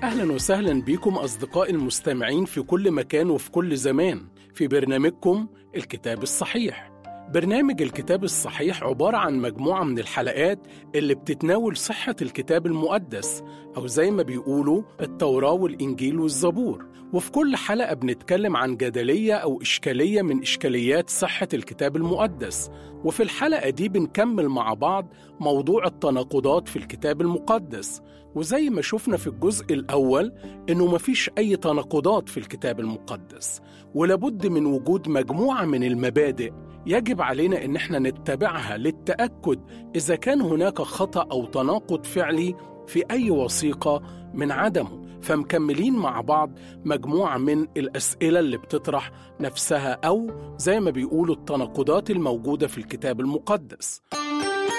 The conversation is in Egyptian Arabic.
أهلا وسهلا بكم أصدقائي المستمعين في كل مكان وفي كل زمان في برنامجكم الكتاب الصحيح برنامج الكتاب الصحيح عبارة عن مجموعة من الحلقات اللي بتتناول صحة الكتاب المقدس أو زي ما بيقولوا التوراة والإنجيل والزبور وفي كل حلقة بنتكلم عن جدلية أو إشكالية من إشكاليات صحة الكتاب المقدس وفي الحلقة دي بنكمل مع بعض موضوع التناقضات في الكتاب المقدس وزي ما شفنا في الجزء الأول إنه مفيش أي تناقضات في الكتاب المقدس ولابد من وجود مجموعة من المبادئ يجب علينا إن احنا نتبعها للتأكد إذا كان هناك خطأ أو تناقض فعلي في أي وثيقة من عدمه فمكملين مع بعض مجموعة من الأسئلة اللي بتطرح نفسها أو زي ما بيقولوا التناقضات الموجودة في الكتاب المقدس